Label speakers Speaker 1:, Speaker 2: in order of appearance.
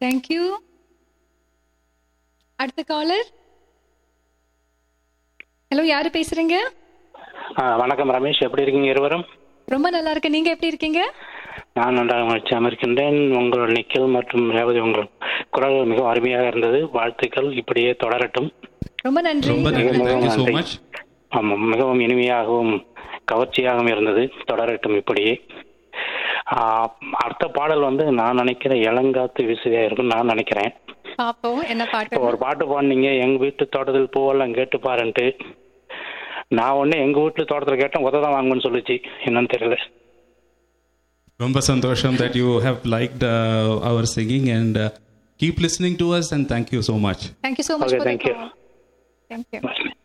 Speaker 1: Thank you அடுத்த collar hello யாரு பேசுறீங்க
Speaker 2: ஆ, வணக்கம் ரமேஷ் எப்படி இருக்கீங்க இருவரும்
Speaker 1: ரொம்ப நல்லா இருக்கு நீங்க எப்படி இருக்கீங்க
Speaker 2: நான் நன்றாக மகிழ்ச்சியாக இருக்கின்றேன் உங்கள் நிக்கில் மற்றும் ரேவதி உங்கள் குரல் மிகவும் அருமையாக இருந்தது வாழ்த்துக்கள் இப்படியே தொடரட்டும்
Speaker 1: ரொம்ப நன்றி
Speaker 3: ரொம்ப நன்றி தேங்க்யூ ஸோ
Speaker 2: நன்றி.
Speaker 3: மச்
Speaker 2: ஆமாம் மிகவும் இனிமையாகவும் கவர்ச்சியாகவும் இருந்தது தொடரட்டும் இப்படியே ஆ, அடுத்த பாடல் வந்து நான் நினைக்கிற இளங்காத்து விசுதியா இருக்கும் நான் நினைக்கிறேன்
Speaker 1: பாப்போம் என்ன பாட்டு
Speaker 2: ஒரு பாட்டு பாடுனீங்க எங்க வீட்டு தோட்டத்தில் பூவெல்லாம் கேட்டு பாருன்ட்டு நான் ஒண்ணு எங்க வீட்டு தோட்டத்தில் கேட்டேன் உதவ தான் வாங்குன்னு சொல்லுச்சு என்னன்னு தெரியல
Speaker 3: ரொம்ப சந்தோஷம் that you have liked uh, our singing and uh, keep listening to us and thank you so much
Speaker 1: thank you so much
Speaker 2: Okay, thank you.
Speaker 1: Thank you